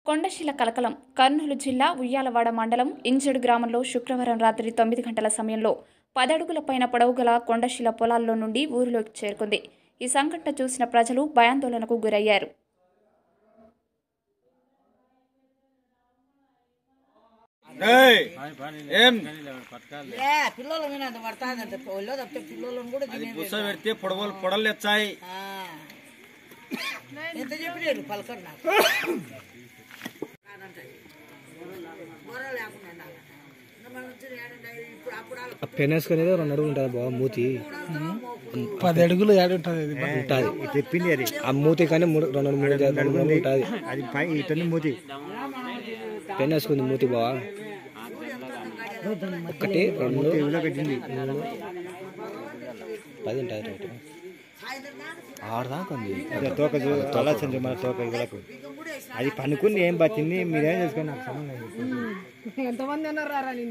కొండశిల కలకలం కర్నూలు జిల్లా ఉయ్యాలవాడ మండలం ఇంజడు గ్రామంలో శుక్రవారం రాత్రి తొమ్మిది గంటల సమయంలో పదడుగుల పైన పొడవుగల కొండశిల పొలాల్లో నుండి ఊరిలోకి చేరుకుంది ఈ సంఘటన చూసిన ప్రజలు భయాందోళనకు గురయ్యారు ఏయ్! ఏం ఏ పిల్లల మీద అంత పడుతుందంటే ఒళ్ళో తప్పితే పిల్లలను కూడా అది తినేది బుస పెడితే పొడవలు పొడలు ఎచ్చాయి ఆ. ఎంత చెప్పినారు పలకరు నాకు కాదంటది. బుర్ర లేకుండా ఉండాలంట. ఇంకా మనం వచ్చిన ఏడుంటాయి? ఇప్పుడు అప్పుడు వాళ్ళ పెనేసుకునేది రెండు అడుగులు ఉంటుంది బాగా మూతి పది అడుగులు ఏడుంటది ఇది ఉంటుంది చెప్పింది అది ఆ మూతి కానీ మూడు రెండు మూడు రెండు మూడు ఉంటుంది అది పై ఇతని మూతి పెనేసుకుంది మూతి బాగా ఒకటి రెండు ఇలా పెట్టింది పది ఉంటుంది రేటు ఆడదాకా ఉంది అదే తోక చూ- తల చంద్ర మన తోక ఇళ్ళకు అది పనుకుంది ఏం పట్టింది మీరేం చేసుకోండి నాకు సంబంధం లేదు ఎంతమంది అన్నారు